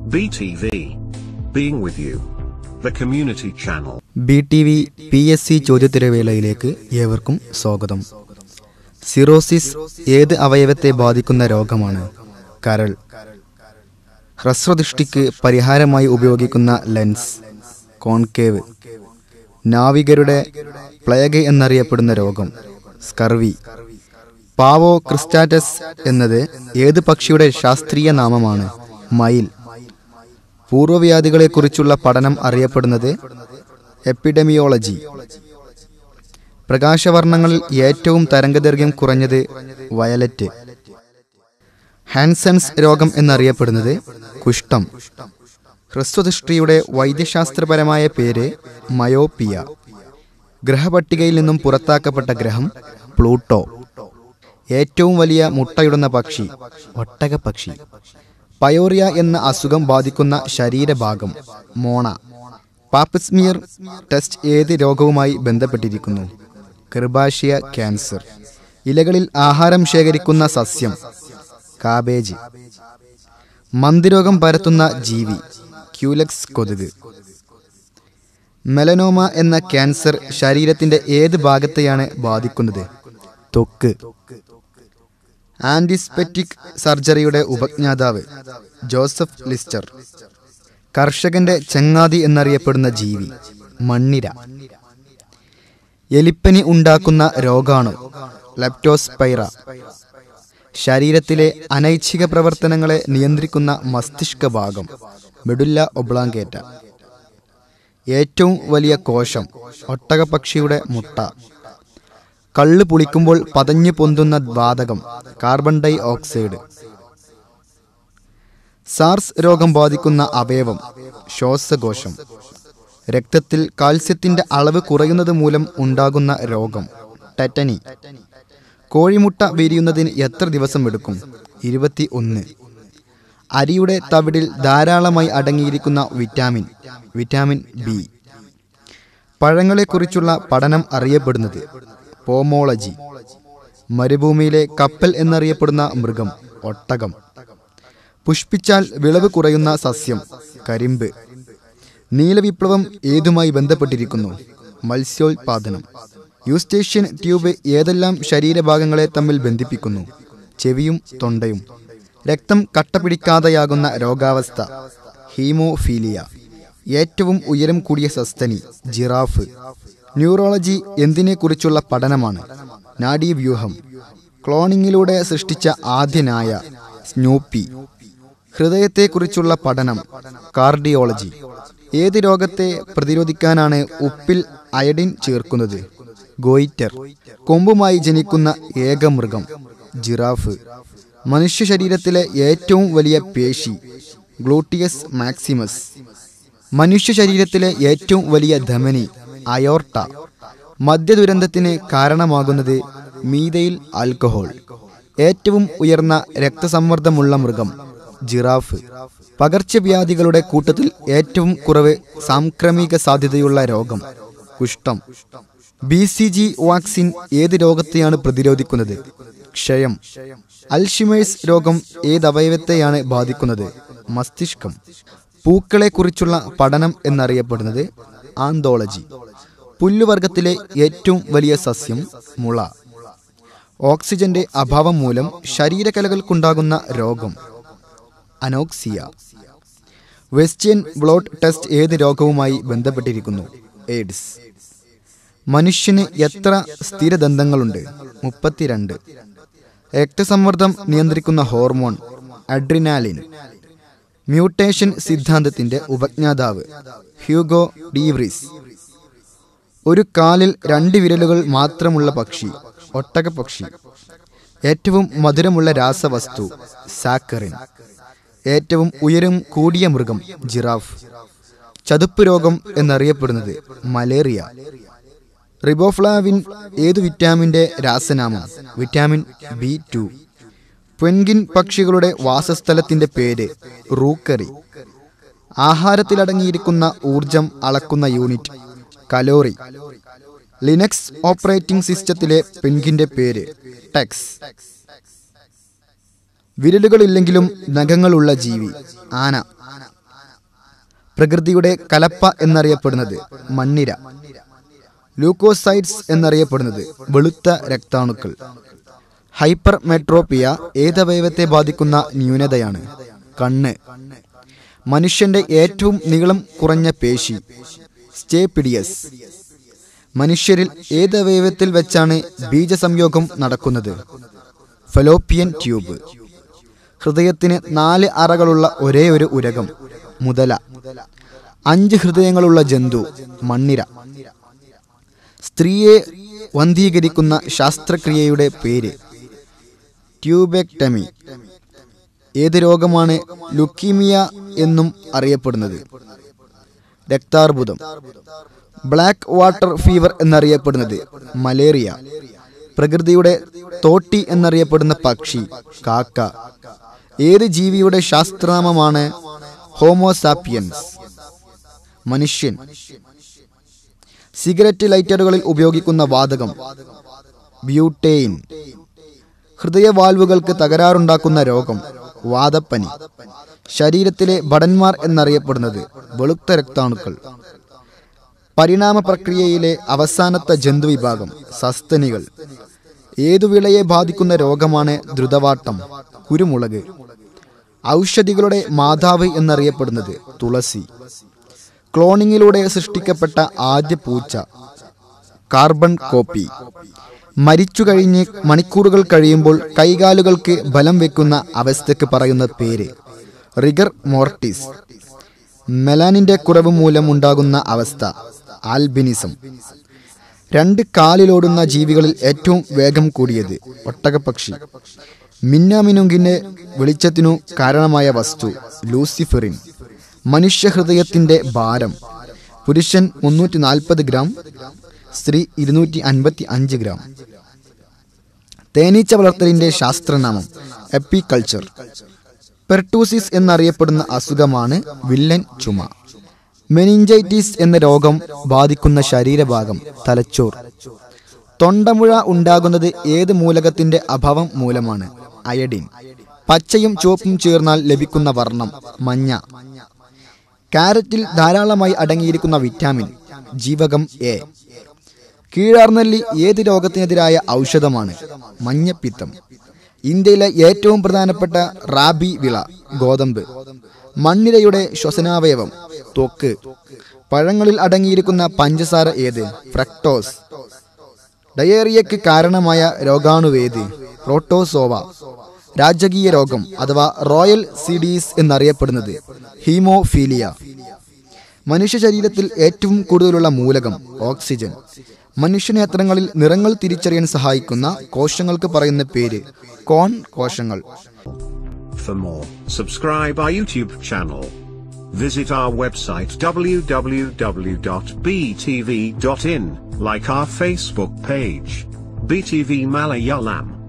BTV. Being with you. The community channel. B T V P S C ചോദ്യോത്തരവേളയിലേക്ക് ഏവർക്കും സ്വാഗതം cirrhosis ഏത് അവയവത്തെ ബാധിക്കുന്ന രോഗമാണ് കരൾ ഹ്രസ്വദൃഷ്ടിക്ക് പരിഹാരമായി ഉപയോഗിക്കുന്ന ലെൻസ് കോൺകേവ് നാവികരുടെ പ്ലേഗ് എന്നറിയപ്പെടുന്ന രോഗം സ്കർവി പാവോ ക്രിസ്റ്റാറ്റസ് എന്നത് ഏത് പക്ഷിയുടെ ശാസ്ത്രീയ നാമമാണ് മയിൽ പൂർവ്വവ്യാധികളെക്കുറിച്ചുള്ള പഠനം അറിയപ്പെടുന്നത് എപ്പിഡമിയോളജി പ്രകാശവർണ്ണങ്ങളിൽ ഏറ്റവും തരംഗദൈർഘ്യം കുറഞ്ഞത് വയലറ്റ് ഹാൻസൺസ് രോഗം എന്നറിയപ്പെടുന്നത് കുഷ്ഠം ഹ്രസ്വദൃഷ്ടിയുടെ വൈദ്യശാസ്ത്രപരമായ പേര് മയോപ്പിയ ഗ്രഹപട്ടികയിൽ നിന്നും പുറത്താക്കപ്പെട്ട ഗ്രഹം പ്ലൂട്ടോ ഏറ്റവും വലിയ മുട്ടയിടുന്ന പക്ഷി ഒട്ടകപ്പക്ഷി പയോറിയ എന്ന അസുഖം ബാധിക്കുന്ന ശരീരഭാഗം മോണ പാപ്പസ്മിയർ ടെസ്റ്റ് ഏത് രോഗവുമായി ബന്ധപ്പെട്ടിരിക്കുന്നു ഗർഭാശയ ക്യാൻസർ ഇലകളിൽ ആഹാരം ശേഖരിക്കുന്ന സസ്യം കാബേജ് മന്ദിരോഗം പരത്തുന്ന ജീവി ക്യൂലക്സ് കൊതുക് മെലനോമ എന്ന ക്യാൻസർ ശരീരത്തിന്റെ ഏത് ഭാഗത്തെയാണ് ബാധിക്കുന്നത് ത്വക്ക് ആന്റിസ്പെറ്റിക് സർജറിയുടെ ഉപജ്ഞാതാവ് ജോസഫ് ലിസ്റ്റർ കർഷകന്റെ ചങ്ങാതി എന്നറിയപ്പെടുന്ന ജീവി മണ്ണിര എലിപ്പനി ഉണ്ടാക്കുന്ന രോഗാണു ലെപ്റ്റോസ്പൈറ ശരീരത്തിലെ അനൈച്ഛിക പ്രവർത്തനങ്ങളെ നിയന്ത്രിക്കുന്ന മസ്തിഷ്ക ഭാഗം മെഡുല്ല ഒബ്ലാങ്കേറ്റ ഏറ്റവും വലിയ കോശം ഒട്ടകപക്ഷിയുടെ മുട്ട കള്ള് പുളിക്കുമ്പോൾ പതഞ്ഞു പൊന്തുന്ന വാതകം കാർബൺ ഡൈ ഓക്സൈഡ് സാർസ് രോഗം ബാധിക്കുന്ന അവയവം ശ്വാസകോശം രക്തത്തിൽ കാൽസ്യത്തിന്റെ അളവ് കുറയുന്നത് മൂലം ഉണ്ടാകുന്ന രോഗം ടെറ്റനി കോഴിമുട്ട വിരിയുന്നതിന് എത്ര ദിവസം എടുക്കും ഇരുപത്തി ഒന്ന് അരിയുടെ തവിടിൽ ധാരാളമായി അടങ്ങിയിരിക്കുന്ന വിറ്റാമിൻ വിറ്റാമിൻ ബി പഴങ്ങളെക്കുറിച്ചുള്ള പഠനം അറിയപ്പെടുന്നത് പോമോളജി മരുഭൂമിയിലെ കപ്പൽ എന്നറിയപ്പെടുന്ന മൃഗം ഒട്ടകം പുഷ്പിച്ചാൽ വിളവ് കുറയുന്ന സസ്യം കരിമ്പ് നീലവിപ്ലവം ഏതുമായി ബന്ധപ്പെട്ടിരിക്കുന്നു മത്സ്യോൽപാദനം യൂസ്റ്റേഷ്യൻ ട്യൂബ് ഏതെല്ലാം ശരീരഭാഗങ്ങളെ തമ്മിൽ ബന്ധിപ്പിക്കുന്നു ചെവിയും തൊണ്ടയും രക്തം കട്ടപിടിക്കാതെയാകുന്ന രോഗാവസ്ഥ ഹീമോഫീലിയ ഏറ്റവും ഉയരം കൂടിയ സസ്തനി ജിറാഫ് ന്യൂറോളജി എന്തിനെക്കുറിച്ചുള്ള പഠനമാണ് നാഡീവ്യൂഹം ക്ലോണിങ്ങിലൂടെ സൃഷ്ടിച്ച ആദ്യ നായ സ്നൂപ്പി ഹൃദയത്തെക്കുറിച്ചുള്ള പഠനം കാർഡിയോളജി ഏത് രോഗത്തെ പ്രതിരോധിക്കാനാണ് ഉപ്പിൽ അയഡിൻ ചേർക്കുന്നത് ഗോയിറ്റർ കൊമ്പുമായി ജനിക്കുന്ന ഏക മൃഗം ജിറാഫ് മനുഷ്യ ശരീരത്തിലെ ഏറ്റവും വലിയ പേശി ഗ്ലൂട്ടിയസ് മാക്സിമസ് മനുഷ്യ ശരീരത്തിലെ ഏറ്റവും വലിയ ധമനി അയോർട്ട മദ്യദുരന്തത്തിന് കാരണമാകുന്നത് മീതയിൽ ആൽക്കഹോൾ ഏറ്റവും ഉയർന്ന രക്തസമ്മർദ്ദമുള്ള മൃഗം ജിറാഫ് പകർച്ചവ്യാധികളുടെ കൂട്ടത്തിൽ ഏറ്റവും കുറവ് സാംക്രമിക സാധ്യതയുള്ള രോഗം കുഷ്ഠം ബി സി ജി വാക്സിൻ ഏത് രോഗത്തെയാണ് പ്രതിരോധിക്കുന്നത് ക്ഷയം അൽഷിമേഴ്സ് രോഗം ഏത് അവയവത്തെയാണ് ബാധിക്കുന്നത് മസ്തിഷ്കം പൂക്കളെക്കുറിച്ചുള്ള പഠനം എന്നറിയപ്പെടുന്നത് ആന്തോളജി പുല്ലുവർഗത്തിലെ ഏറ്റവും വലിയ സസ്യം മുള ഓക്സിജന്റെ അഭാവം മൂലം ശരീരകലകൾക്കുണ്ടാകുന്ന രോഗം അനോക്സിയ വെസ്റ്റ്യൻ ബ്ലോട്ട് ടെസ്റ്റ് ഏത് രോഗവുമായി ബന്ധപ്പെട്ടിരിക്കുന്നു എയ്ഡ്സ് മനുഷ്യന് എത്ര സ്ഥിരദന്തങ്ങളുണ്ട് മുപ്പത്തിരണ്ട് രക്തസമ്മർദ്ദം നിയന്ത്രിക്കുന്ന ഹോർമോൺ അഡ്രിനാലിൻ മ്യൂട്ടേഷൻ സിദ്ധാന്തത്തിന്റെ ഉപജ്ഞാതാവ് ഹ്യൂഗോ ഡീവ്രിസ് ഒരു കാലിൽ രണ്ട് വിരലുകൾ മാത്രമുള്ള പക്ഷി ഒട്ടകപക്ഷി ഏറ്റവും മധുരമുള്ള രാസവസ്തു സാക്കറിൻ ഏറ്റവും ഉയരം കൂടിയ മൃഗം ജിറാഫ് ചതുപ്പ് രോഗം എന്നറിയപ്പെടുന്നത് മലേറിയ റിബോഫ്ലാവിൻ ഏതു വിറ്റാമിന്റെ രാസനാമം വിറ്റാമിൻ ബി ടു പെൻഗിൻ പക്ഷികളുടെ വാസസ്ഥലത്തിന്റെ പേര് റൂക്കറി ആഹാരത്തിലടങ്ങിയിരിക്കുന്ന ഊർജം അളക്കുന്ന യൂണിറ്റ് കലോറി ലിനക്സ് ഓപ്പറേറ്റിംഗ് സിസ്റ്റത്തിലെ പെൻഗിന്റെ പേര് ടെക്സ് വിരലുകളില്ലെങ്കിലും നഖങ്ങളുള്ള ജീവി ആന പ്രകൃതിയുടെ കലപ്പ എന്നറിയപ്പെടുന്നത് മണ്ണിര ലൂക്കോസൈഡ്സ് എന്നറിയപ്പെടുന്നത് വെളുത്ത രക്താണുക്കൾ ഹൈപ്പർ മെട്രോപ്പിയ ഏതവയവത്തെ ബാധിക്കുന്ന ന്യൂനതയാണ് കണ്ണ് മനുഷ്യന്റെ ഏറ്റവും നീളം കുറഞ്ഞ പേശി സ്റ്റേപിഡിയസ് മനുഷ്യരിൽ ഏതവയവത്തിൽ വെച്ചാണ് ബീജസംയോഗം നടക്കുന്നത് ഫലോപ്പിയൻ ട്യൂബ് ഹൃദയത്തിന് നാല് അറകളുള്ള ഒരേ ഒരു ഉരകം മുതല അഞ്ച് ഹൃദയങ്ങളുള്ള ജന്തു മണ്ണിര സ്ത്രീയെ വന്ധീകരിക്കുന്ന ശാസ്ത്രക്രിയയുടെ പേര് ട്യൂബെക്ടമി ഏത് രോഗമാണ് ലുക്കീമിയ എന്നും അറിയപ്പെടുന്നത് രക്താർബുദം ബ്ലാക്ക് വാട്ടർ ഫീവർ എന്നറിയപ്പെടുന്നത് മലേറിയ പ്രകൃതിയുടെ തോട്ടി എന്നറിയപ്പെടുന്ന പക്ഷി കാക്ക ഏത് ജീവിയുടെ ശാസ്ത്രനാമമാണ് ഹോമോസാപ്പിയൻസ് മനുഷ്യൻ സിഗരറ്റ് ലൈറ്ററുകളിൽ ഉപയോഗിക്കുന്ന വാതകം ബ്യൂട്ടെയിൻ ഹൃദയവാൽവുകൾക്ക് തകരാറുണ്ടാക്കുന്ന രോഗം വാദപ്പനി ശരീരത്തിലെ ഭടന്മാർ എന്നറിയപ്പെടുന്നത് വെളുത്ത രക്താണുക്കൾ പരിണാമ പ്രക്രിയയിലെ അവസാനത്തെ ജന്തുവിഭാഗം സസ്തനികൾ ഏതു വിളയെ ബാധിക്കുന്ന രോഗമാണ് ദ്രുതവാട്ടം കുരുമുളക് ഔഷധികളുടെ മാതാവ് എന്നറിയപ്പെടുന്നത് തുളസി ക്ലോണിങ്ങിലൂടെ സൃഷ്ടിക്കപ്പെട്ട ആദ്യ പൂച്ച കാർബൺ കോപ്പി മരിച്ചു കഴിഞ്ഞ് മണിക്കൂറുകൾ കഴിയുമ്പോൾ കൈകാലുകൾക്ക് ബലം വെക്കുന്ന അവസ്ഥയ്ക്ക് പറയുന്ന പേര് റിഗർ മോർട്ടിസ് മെലാനിന്റെ കുറവ് മൂലം ഉണ്ടാകുന്ന അവസ്ഥ ആൽബിനിസം രണ്ട് കാലിലോടുന്ന ജീവികളിൽ ഏറ്റവും വേഗം കൂടിയത് ഒട്ടകപ്പക്ഷി മിന്നാമിനുങ്കിന്റെ വെളിച്ചത്തിനു കാരണമായ വസ്തു ലൂസിഫറിൻ മനുഷ്യഹൃദയത്തിന്റെ ഭാരം പുരുഷൻ മുന്നൂറ്റി നാൽപ്പത് ഗ്രാം സ്ത്രീ ഇരുന്നൂറ്റി അൻപത്തി അഞ്ച് ഗ്രാം തേനീച്ച വളർത്തലിന്റെ ശാസ്ത്രനാമം എപ്പികൾച്ചർ പെർട്ടൂസിസ് എന്നറിയപ്പെടുന്ന അസുഖമാണ് വില്ലൻ ചുമ മെനിഞ്ചൈറ്റിസ് എന്ന രോഗം ബാധിക്കുന്ന ശരീരഭാഗം തലച്ചോർ തൊണ്ടമുഴ ഉണ്ടാകുന്നത് ഏത് മൂലകത്തിന്റെ അഭാവം മൂലമാണ് അയഡിൻ പച്ചയും ചുവപ്പും ചേർന്നാൽ ലഭിക്കുന്ന വർണ്ണം മഞ്ഞ കാരറ്റിൽ ധാരാളമായി അടങ്ങിയിരിക്കുന്ന വിറ്റാമിൻ ജീവകം എ കീഴാർനെല്ലി ഏത് രോഗത്തിനെതിരായ ഔഷധമാണ് മഞ്ഞപ്പിത്തം ഇന്ത്യയിലെ ഏറ്റവും പ്രധാനപ്പെട്ട റാബി വിള ഗോതമ്പ് മണ്ണിരയുടെ ശ്വസനാവയവം ത്വക്ക് പഴങ്ങളിൽ അടങ്ങിയിരിക്കുന്ന പഞ്ചസാര ഏത് ഫ്രക്ടോസ് ഡയേറിയയ്ക്ക് കാരണമായ രോഗാണുവേത് പ്രോട്ടോസോവ രാജകീയ രോഗം അഥവാ റോയൽ സിഡീസ് എന്നറിയപ്പെടുന്നത് ഹീമോഫീലിയ മനുഷ്യ ശരീരത്തിൽ ഏറ്റവും കൂടുതലുള്ള മൂലകം ഓക്സിജൻ മനുഷ്യനേത്രങ്ങളിൽ നിറങ്ങൾ തിരിച്ചറിയാൻ സഹായിക്കുന്ന കോശങ്ങൾക്ക് പറയുന്ന പേര് കോൺ കോശങ്ങൾ For more, subscribe our YouTube channel. Visit our website www.btv.in, like our Facebook page. BTV Malayalam.